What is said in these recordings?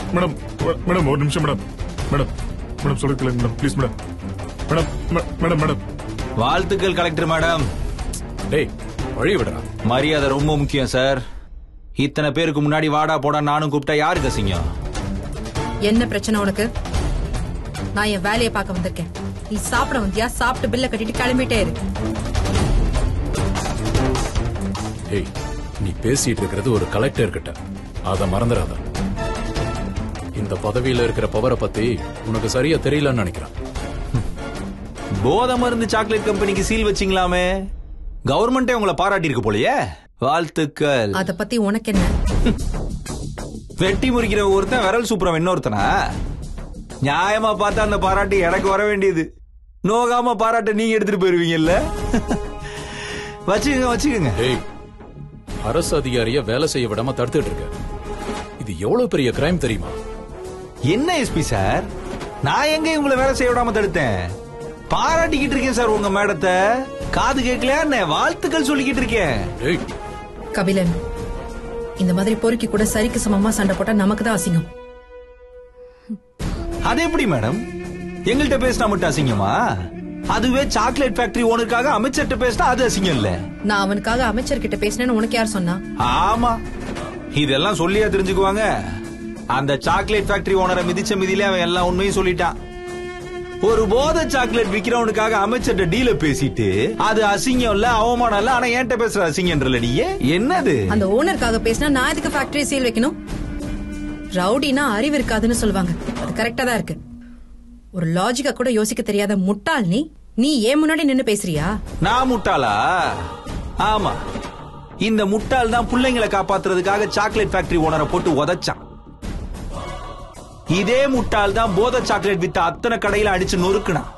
madam madam ஒரு நிமிஷம் madam madam madam சொல்லுங்க மேடம் ப்ளீஸ் மேடம் மேடம் மே- மேடம் மேடம் வாழ்த்துக்கள் கலெக்டர் மேடம் டேய் வழி விடுறா மரியாதை ரொம்ப முக்கியம் சார் இத்தனை பேருக்கு முன்னாடி வாடா போடா நானும் கூப்பிட்டா யாருக்கு அசிங்கம் என்ன பிரச்சனை உனக்கு நான் என் வேலையை பார்க்க வந்திருக்கேன் நீ சாப்பிட வந்தியா சாப்பிட்டு பில்ல கட்டிட்டு கிளம்பிட்டே இரு டேய் நீ பேசிட்டு இருக்கிறது ஒரு கலெக்டர் கிட்ட அத மறந்துடாத இந்த பதவியில இருக்கிற பவரை பத்தி உனக்கு சரியா தெரியலன்னு நினைக்கிறேன் போதை மருந்து சாக்லேட் கம்பெனிக்கு சீல் வச்சிங்களாமே கவர்மெண்டே உங்களை பாராட்டி இருக்கு போலயே வாழ்த்துக்கள் அத பத்தி உனக்கு என்ன வெட்டி முறிக்கிற ஒருத்தன் விரல் சூப்பரம் இன்னொருத்தனா நியாயமா பார்த்தா அந்த பாராட்டு எனக்கு வர வேண்டியது நோகாம பாராட்ட நீங்க எடுத்துட்டு போயிருவீங்கல்ல வச்சுக்கோங்க வச்சுக்கோங்க டேய் அரசு அதிகாரிய வேலை செய்ய விடாம தடுத்துட்டு இருக்க இது எவ்வளவு பெரிய கிரைம் தெரியுமா என்ன எஸ்பி சார் நான் எங்க உங்களை வேலை செய்ய விடாம தடுத்தேன் பாராட்டிக்கிட்டு இருக்கேன் சார் உங்க மேடத்தை காது கேட்கலையா என்ன வாழ்த்துக்கள் சொல்லிக்கிட்டு இருக்கேன் டேய் கபிலன் இந்த மாதிரி பொறுக்கி கூட சரிக்கு சமமா சண்டை போட்டா நமக்கு தான் அசிங்கம் அது எப்படி மேடம் எங்கள்கிட்ட பேசினா மட்டும் அசிங்கமா அதுவே சாக்லேட் ஃபேக்டரி ஓனருக்காக அமைச்சர்கிட்ட பேசினா அது அசிங்கம் இல்ல நான் அவனுக்காக அமைச்சர்கிட்ட பேசினேன்னு உனக்கு யார் சொன்னா ஆமா இதெல்லாம் சொல்லியா தெரிஞ்சுக்குவாங்க அந்த சாக்லேட் ஃபேக்டரி ஓனரை மிதிச்ச மிதியில அவன் எல்லா உண்மையும் சொல்லிட்டான் ஒரு போதை சாக்லேட் விக்கிறவனுக்காக அமைச்சர்கிட்ட டீல பேசிட்டு அது அசிங்கம் இல்ல அவமானம் இல்ல ஆனா என்கிட்ட பேசுற அசிங்கன்றல நீ என்னது அந்த ஓனருக்காக பேசினா நான் எதுக்கு ஃபேக்டரி சீல் வைக்கணும் ரவுடினா அறிவு இருக்காதுன்னு சொல்லுவாங்க அது கரெக்டா தான் இருக்கு ஒரு லாஜிக்கா கூட யோசிக்க தெரியாத முட்டாள் நீ நீ ஏன் முன்னாடி நின்னு பேசுறியா நான் முட்டாளா ஆமா இந்த முட்டாள் தான் பிள்ளைங்களை காப்பாத்துறதுக்காக சாக்லேட் ஃபேக்டரி ஓனரை போட்டு உதைச்சான் இதே முட்டாள் தான் போதை சாக்லேட் வித்த அத்தனை கடையில அடிச்சு நொறுக்குனான்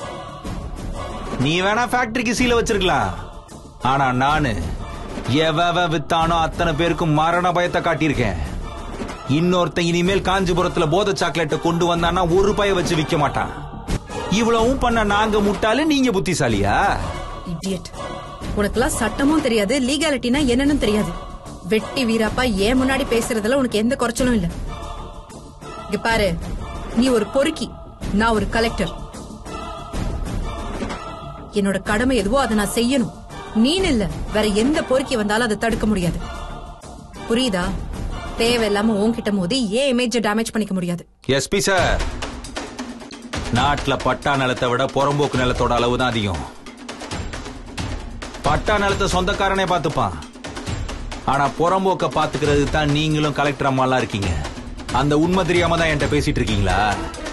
நீ வேணா ஃபேக்டரிக்கு சீல வச்சிருக்கலாம் ஆனா நானு எவ வித்தானோ அத்தனை பேருக்கும் மரண பயத்தை காட்டியிருக்கேன் இன்னொருத்தன் இனிமேல் காஞ்சிபுரத்துல போதை சாக்லேட்டை கொண்டு வந்தான்னா ஒரு பய வச்சு விக்க மாட்டான் இவ்வளவும் பண்ண நாங்க முட்டாளு நீங்க புத்திசாலியா இடியட் உனக்கெல்லாம் சட்டமும் தெரியாது லீகாலிட்டினா என்னன்னு தெரியாது வெட்டி வீராப்பா ஏன் முன்னாடி பேசுறதுல உனக்கு எந்த குறைச்சலும் இல்ல இங்க பாரு நீ ஒரு பொறுக்கி நான் ஒரு கலெக்டர் என்னோட கடமை எதுவோ அதை நான் செய்யணும் நீன்னு இல்ல வேற எந்த பொறுக்கி வந்தாலும் அதை தடுக்க முடியாது புரியுதா தேவையில்லாம உன்கிட்ட மோதி ஏன் இமேஜ டேமேஜ் பண்ணிக்க முடியாது எஸ்பி சார் நாட்டுல பட்டா நிலத்தை விட புறம்போக்கு நிலத்தோட அளவு தான் அதிகம் பட்டா நிலத்தை சொந்தக்காரனே பார்த்துப்பான் ஆனா புறம்போக்க பாத்துக்கிறது தான் நீங்களும் கலெக்டர் அம்மாலாம் இருக்கீங்க அந்த உண்மை தெரியாம தான் என்கிட்ட பேசிட்டு இருக்கீங்களா